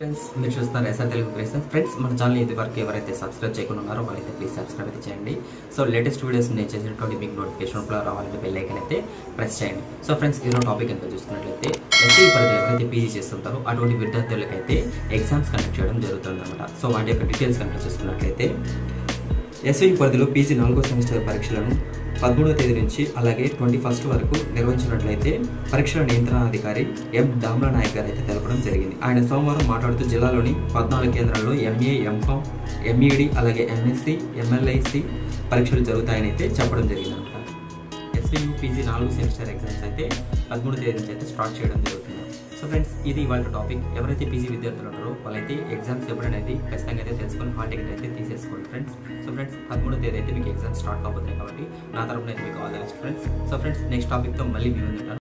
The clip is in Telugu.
ఫ్రెండ్స్ మీరు చూస్తున్నారు ఎస్ఆర్ తెలుగు క్రియేషన్ ఫ్రెండ్స్ మన ఛానల్ ఇది వరకు ఎవరైతే సబ్స్క్రైబ్ చేయకుండా ఉన్నారో వాళ్ళైతే ప్లీజ్ సబ్స్క్రైబ్ అయితే చేయండి సో లేటెస్ట్ వీడియోస్ నేను చేసినటువంటి మీకు నోటిఫికేషన్ కూడా రావాలంటే బెల్ ఐకన్ అయితే ప్రెస్ చేయండి సో ఫ్రెండ్స్ ఈరోజు టాపిక్ కనుక చూసుకున్నట్లయితే ఎస్సీ పరిధిలో ఎవరైతే పీజీ చేస్తుంటారో అటువంటి విద్యార్థులకైతే ఎగ్జామ్స్ కండక్ట్ చేయడం జరుగుతుంది అనమాట సో వాటి యొక్క డీటెయిల్స్ కనుక చూసుకున్నట్లయితే ఎస్వీ పరిధిలో పీజీ నాలుగో సెమిస్టర్ పరీక్షలను పదమూడవ తేదీ నుంచి అలాగే ట్వంటీ ఫస్ట్ వరకు నిర్వహించినట్లయితే పరీక్షల నియంత్రణాధికారి ఎం దామ్రా నాయక్ గారు అయితే తెలపడం జరిగింది ఆయన సోమవారం మాట్లాడుతూ జిల్లాలోని పద్నాలుగు కేంద్రాల్లో ఎంఏ ఎంకామ్ ఎంఈడి అలాగే ఎంఎస్సి ఎంఎల్ఐసి పరీక్షలు జరుగుతాయని అయితే చెప్పడం జరిగింది అనమాట ఎస్వీయూ పీజీ నాలుగు సెమిస్టర్ ఎగ్జామ్స్ అయితే పదమూడు తేదీ నుంచి అయితే స్టార్ట్ చేయడం జరుగుతుంది సో ఫ్రెండ్స్ ఇది ఇవాళ టాపిక్ ఎవరైతే పీజీ విద్యార్థులు ఉన్నారో వాళ్ళైతే ఎగ్జామ్స్ ఎప్పుడనేది ఖచ్చితంగా అయితే తెలుసుకొని హాల్ టికెట్ అయితే తీసేసుకోండి ఫ్రెండ్స్ సో ఫ్రెండ్స్ పదమూడో తేదీ అయితే మీకు ఎగ్జామ్స్ స్టార్ట్ కాబోతాయి కాబట్టి నా తరపున అయితే మీకు all the best friends so friends next టాపిక్తో మళ్ళీ మీ ముందు ఉంటాను